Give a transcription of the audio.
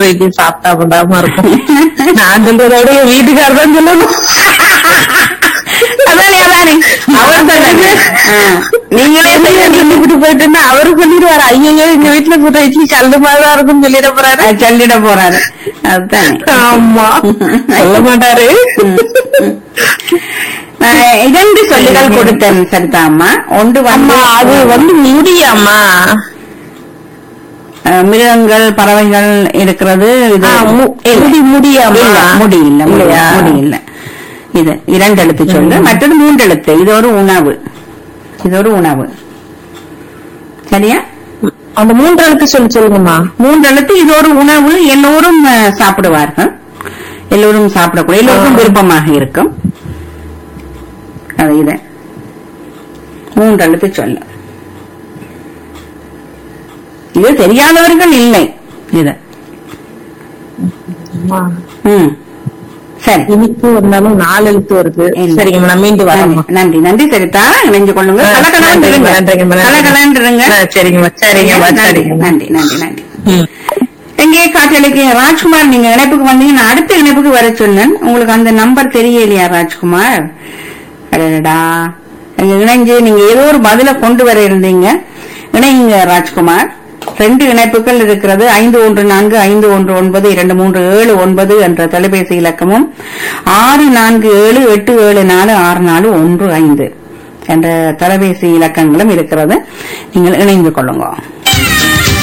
இட்லி சாப்பிட்டா படாம இருக்கும் நான் சொல்றத விட என் வீட்டுக்காரர் தான் சொல்லணும் அதானே அதானே அவர் சொன்னாங்க நீங்களே செய்ய இப்படி போயிட்டு அவரு சொல்லிடுவாரு ஐயோ எங்க வீட்டுல சுட்ட இட்லி கல்லு மாதிரிதான் இருக்கும்னு சொல்லிட போறாரு அது சொல்லிட போறாரு அதுதானே ஆமா சொல்ல மாட்டாரு நான் இரண்டு சொல்லுகள் கொடுத்தேன் சரிதா அம்மா ஒன்று வந்து அம்மா அது வந்து முடியாமா அஹ், மிருகங்கள் பறவைகள் இருக்கிறது இது ஆ, மு- எப்படி முடியாமா இல்ல, முடி இல்ல முடி இல்லையா? முடி இல்ல இது இரண்டு எழுத்து சொல்லு மற்றது மூன்று எழுத்து இது ஒரு உணவு இது ஒரு உணவு சரியா அந்த மூன்று எழுத்து சொல்லி சொல்லுங்கம்மா மூன்று எழுத்து இது ஒரு உணவு எல்லோரும் அஹ், சாப்பிடுவார்கள் எல்லோரும் சாப்பிடக்கூடிய எல்லோருக்கும் ஆ. விருப்பமாக இருக்கும் அது இது மூன்று எழுத்து சொல்லு இது தெரியாதவர்கள் இல்லை இது அம்மா, ம் சரி இனிப்பு வந்தாலும் நாலு எழுத்து வருது இல்ல. சரிங்கம்மா நான் மீண்டும் வரேம்மா நன்றி, நன்றி நன்றி சரிதா இணைஞ்சு கொள்ளுங்க ஆ, கலக்கலான்னு நன்றிங்கம்மா, இருங்க நன்றிங்கம்மா, நன்றி. கலக்கலான்னு இருங்க ஆ, சரிங்கம்மா சரிங்கம்மா நன்றி சரிங்கம்மா நன்றி நன்றி நன்றி ம். எங்கே காற்றலைக்கு ராஜ்குமார் நீங்க இணைப்புக்கு வந்தீங்க நான் அடுத்த இணைப்புக்கு வர சொன்னேன் உங்களுக்கு அந்த நம்பர் தெரியலையா ராஜ்குமார் அடடா எங்க இணைஞ்சு நீங்க ஏதோ ஒரு பதில கொண்டு வர இருந்தீங்க இணைங்க ராஜ்குமார் ரெண்டு இணைப்புகள் இருக்கிறது ஐந்து ஒன்று நான்கு ஐந்து ஒன்று ஒன்பது இரண்டு மூன்று ஏழு ஒன்பது என்ற தொலைபேசி இலக்கமும் ஆறு நான்கு ஏழு எட்டு ஏழு நாலு ஆறு நாலு ஒன்று ஐந்து என்ற தொலைபேசி இலக்கங்களும் இருக்கிறது நீங்கள் இணைந்து கொள்ளுங்க